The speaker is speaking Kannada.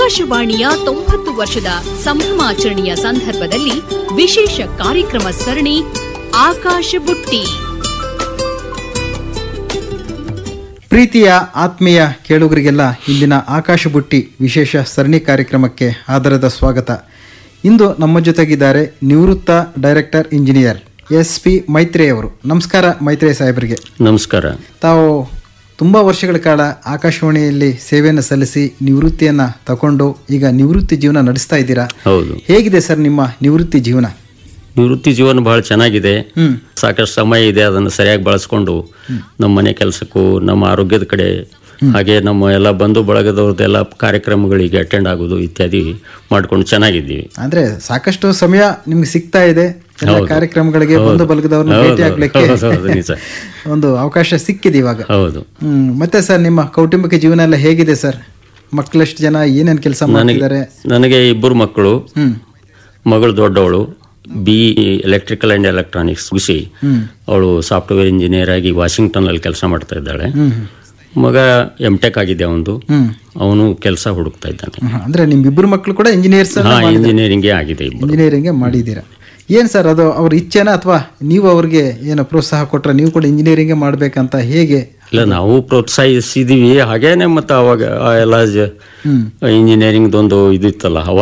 ಆಕಾಶವಾಣಿಯ ತೊಂಬತ್ತು ವರ್ಷದ ಸಂಭ್ರಮಾಚರಣೆಯ ಸಂದರ್ಭದಲ್ಲಿ ವಿಶೇಷ ಕಾರ್ಯಕ್ರಮ ಸರಣಿ ಆಕಾಶ ಬುಟ್ಟಿ ಪ್ರೀತಿಯ ಆತ್ಮೀಯ ಕೇಳುಗರಿಗೆಲ್ಲ ಇಂದಿನ ಆಕಾಶ ಬುಟ್ಟಿ ವಿಶೇಷ ಸರಣಿ ಕಾರ್ಯಕ್ರಮಕ್ಕೆ ಆಧಾರದ ಸ್ವಾಗತ ಇಂದು ನಮ್ಮ ಜೊತೆಗಿದ್ದಾರೆ ನಿವೃತ್ತ director engineer S P Maitrey ಅವರು ನಮಸ್ಕಾರ ಮೈತ್ರೇಯ್ ಸಾಹೇಬರಿಗೆ ನಮಸ್ಕಾರ ತಾವು ತುಂಬ ವರ್ಷಗಳ ಕಾಲ ಆಕಾಶವಾಣಿಯಲ್ಲಿ ಸೇವೆಯನ್ನು ಸಲ್ಲಿಸಿ ನಿವೃತ್ತಿಯನ್ನು ತಗೊಂಡು ಈಗ ನಿವೃತ್ತಿ ಜೀವನ ನಡೆಸ್ತಾ ಇದ್ದೀರಾ ಹೌದು ಹೇಗಿದೆ ಸರ್ ನಿಮ್ಮ ನಿವೃತ್ತಿ ಜೀವನ ನಿವೃತ್ತಿ ಜೀವನ ಬಹಳ ಚೆನ್ನಾಗಿದೆ ಹ್ಮ್ ಸಾಕಷ್ಟು ಸಮಯ ಇದೆ ಅದನ್ನು ಸರಿಯಾಗಿ ಬಳಸ್ಕೊಂಡು ನಮ್ಮ ಮನೆ ಕೆಲಸಕ್ಕೂ ನಮ್ಮ ಆರೋಗ್ಯದ ಕಡೆ ಹಾಗೆ ನಮ್ಮ ಎಲ್ಲ ಬಂಧು ಬಳಗದವ್ರದ್ದೆಲ್ಲ ಕಾರ್ಯಕ್ರಮಗಳಿಗೆ ಅಟೆಂಡ್ ಆಗೋದು ಇತ್ಯಾದಿ ಮಾಡ್ಕೊಂಡು ಚೆನ್ನಾಗಿದ್ದೀವಿ ಅಂದ್ರೆ ಸಾಕಷ್ಟು ಸಮಯ ನಿಮ್ಗೆ ಸಿಗ್ತಾ ಇದೆ ಎಲ್ಲ ಹೌದು. ಕಾರ್ಯಕ್ರಮಗಳಿಗೆ ಬಂಧು ಬಲಗದವ್ರನ್ನ ಹೌದು, ಭೇಟಿ ಆಗ್ಲಿಕ್ಕೆ ಹೌದು, ಹೌದು, ನಿಜ. ಒಂದು ಅವಕಾಶ ಸಿಕ್ಕಿದೆ ಇವಾಗ ಹೌದು ಹ್ಮ್ ಮತ್ತೆ ಸರ್ ನಿಮ್ಮ ಕೌಟುಂಬಿಕ ಜೀವನ ಎಲ್ಲ ಹೇಗಿದೆ ಸರ್ ಮಕ್ಕಳೆಷ್ಟು ಜನ ಏನೇನ್ ಕೆಲಸ ನನಗೆ ಮಾಡ್ತಿದ್ದಾರೆ ನನಗೆ ಇಬ್ಬರು ಮಕ್ಕಳು ಹ್ಮ್ ಮಗಳು ದೊಡ್ಡವಳು ಬಿ ಎಲೆಕ್ಟ್ರಿಕಲ್ ಆ್ಯಂಡ್ ಎಲೆಕ್ಟ್ರಾನಿಕ್ಸ್ ಮುಗಿಸಿ ಹ್ಮ್ ಅವಳು ಸಾಫ್ಟ್ವೇರ್ ಇಂಜಿನಿಯರ್ ಆಗಿ ವಾಷಿಂಗ್ಟನ್ನಲ್ಲಿ ಕೆಲಸ ಮಾಡ್ತಾ ಇದ್ದಾಳೆ ಹ್ಮ್ ಹ್ಮ್. ಮಗ ಎಮ್ ಟೆಕ್ ಆಗಿದೆ ಅವನು ಹ್ಮ್ ಅವನು ಕೆಲಸ ಹುಡುಕ್ತಾ ಇದ್ದಾನೆ ಹ್ಮ್. ಅಂದ್ರೆ ನಿಮ್ ಇಬ್ಬರು ಮಕ್ಕಳು ಕೂಡ ಇಂಜಿನಿಯರ್ಸ್ ಹಾ ಇಂಜಿನಿಯರಿಂಗೇ ಆಗಿದೆ ಇಬ್ಬರು ಇಂಜಿನಿಯರಿಂಗ್ ಮಾಡಿದ್ದೀರಾ ಏನ್ ಸರ್ ಅದು ಅವ್ರ ಇಚ್ಛೆನಾ ಅಥವಾ ನೀವು ಅವ್ರಿಗೆ ಏನು ಪ್ರೋತ್ಸಾಹ ಕೊಟ್ರೆ ನೀವು ಕೂಡ ಇಂಜಿನಿಯರಿಂಗ್ ಮಾಡ್ಬೇಕಂತ ಹೇಗೆ ಇಲ್ಲ ನಾವು ಪ್ರೋತ್ಸಾಹಿಸಿದೀವಿ ಹಾಗೇನೆ ಮತ್ತೆ ಅವಾಗ ಆ ಎಲ್ಲ ಹ್ಮ್ ಇಂಜಿನಿಯರಿಂಗ್ದೊಂದು ಇದಿತ್ತಲ್ಲ